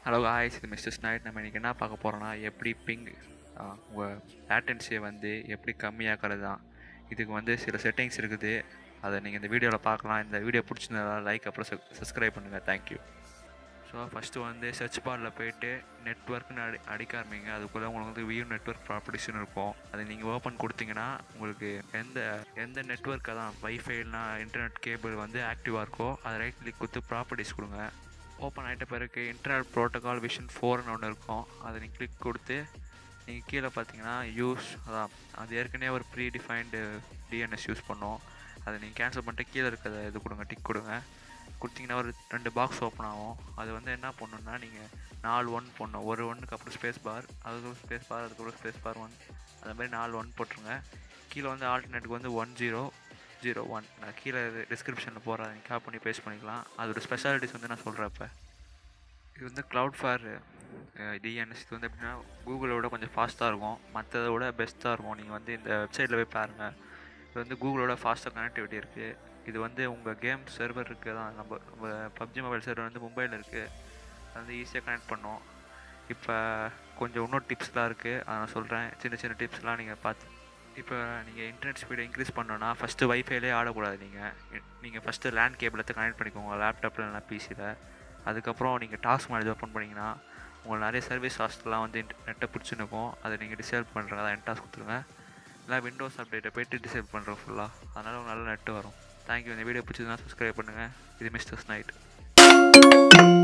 hello guys இது mister ஸ்னைட் நம்ம இன்றைக்கி என்ன பார்க்க போகிறோன்னா எப்படி பிங் உங்கள் லேட்டன்சியை வந்து எப்படி கம்மியாக்கிறது தான் இதுக்கு வந்து சில செட்டிங்ஸ் இருக்குது அதை நீங்கள் இந்த வீடியோவில் பார்க்கலாம் இந்த வீடியோ பிடிச்சிருந்தா லைக் அப்புறம் சப்ஸ்கிரைப் பண்ணுங்கள் தேங்க்யூ ஸோ ஃபஸ்ட்டு வந்து சர்ச் பாரில் போயிட்டு நெட்ஒர்க்னு அடி அடிக்க ஆரம்பிங்க அதுக்குள்ளே உங்களுக்கு வந்து வியூ நெட்ஒர்க் ப்ராப்பர்ட்டிஸ்னு இருக்கும் அதை நீங்கள் ஓப்பன் கொடுத்தீங்கன்னா உங்களுக்கு எந்த எந்த நெட்ஒர்க் அதான் வைஃபைனா இன்டர்நெட் கேபிள் வந்து ஆக்டிவாக இருக்கோ அதை ரைட் கிளிக் கொடுத்து ப்ராப்பர்ட்டிஸ் கொடுங்க ஓப்பன் ஆகிட்ட பிறகு இன்டர்நெட் ப்ரோட்டோகால் விஷன் ஃபோர்னு ஒன்று இருக்கும் அதை நீங்கள் கிளிக் கொடுத்து நீங்கள் கீழே பார்த்தீங்கன்னா யூஸ் அதான் அது ஏற்கனவே ஒரு ப்ரீ டிஃபைன்டு டிஎன்எஸ் யூஸ் பண்ணோம் அதை நீங்கள் கேன்சல் பண்ணிட்டு கீழே இருக்கிறத இது கொடுங்க டிக் கொடுங்க கொடுத்தீங்கன்னா ஒரு ரெண்டு பாக்ஸ் ஓப்பன் ஆகும் அது வந்து என்ன பண்ணணும்னா நீங்கள் நாலு ஒன் போடணும் ஒரு ஒன்றுக்கு அப்புறம் ஸ்பேஸ் பார் அதுக்கு ஒரு ஸ்பேஸ் பார் அதுக்கு ஒரு ஸ்பேஸ் பார் ஒன் அந்த மாதிரி நாலு ஒன் போட்டுருங்க கீழே வந்து ஆல்டர்னேட்டுக்கு வந்து ஒன் ஜீரோ ஜீரோ ஒன் நான் கீழே டிஸ்கிரிப்ஷனில் போகிறேன் நீங்கள் காப் பண்ணி பேஸ்ட் பண்ணிக்கலாம் அதோட ஸ்பெஷாலிட்டிஸ் வந்து நான் சொல்கிறேன் இப்போ இது வந்து க்ளவுட் ஃபார் டிஎன்எஸ் இது வந்து எப்படின்னா கூகுளோட கொஞ்சம் ஃபாஸ்ட்டாக இருக்கும் மற்றதை விட பெஸ்ட்டாக இருக்கும் நீங்கள் வந்து இந்த வெப்சைட்டில் போய் பாருங்கள் இது வந்து கூகுளோட ஃபாஸ்ட்டாக கனெக்டிவிட்டி இருக்குது இது வந்து உங்கள் கேம் சர்வர் இருக்குது தான் நம்ம நம்ம பப்ஜி மொபைல் சர்வர் வந்து மும்பையில் இருக்குது அது வந்து ஈஸியாக கனெக்ட் பண்ணோம் இப்போ கொஞ்சம் இன்னொரு டிப்ஸ்லாம் இருக்குது அதை நான் சொல்கிறேன் சின்ன சின்ன டிப்ஸ்லாம் நீங்கள் பார்த்து இப்போ நீங்கள் இன்டர்நெட் ஸ்பீடை இன்க்ரீஸ் பண்ணோன்னா ஃபஸ்ட்டு வைஃபைலே ஆடக்கூடாது நீங்கள் நீங்கள் ஃபஸ்ட்டு லேண்ட் கேபிள் எடுத்து கனெக்ட் பண்ணிக்கோங்க லேப்டாப்பில் இல்லைனா பிசியில் அதுக்கப்புறம் நீங்கள் டாஸ்க் மேனேஜ் ஓப்பன் பண்ணிங்கன்னா உங்களுக்கு நிறைய சர்வீஸ் ஹாஸ்டல்லாம் வந்து நெட்டை பிடிச்சிருக்கும் அதை நீங்கள் டிசேபிள் பண்ணுறேன் அதை என் டாஸ்க் கொடுத்துருங்க இல்லை விண்டோஸ் அப்டேட்டை போய்ட்டு டிசேபிள் பண்ணுறோம் ஃபுல்லாக அதனால் உங்களுக்கு நல்ல நெட்டு வரும் தேங்க்யூ இந்த வீடியோ பிடிச்சதுன்னா சப்ஸ்கிரைப் பண்ணுங்கள் இது மிஸ்டர்ஸ் நைட்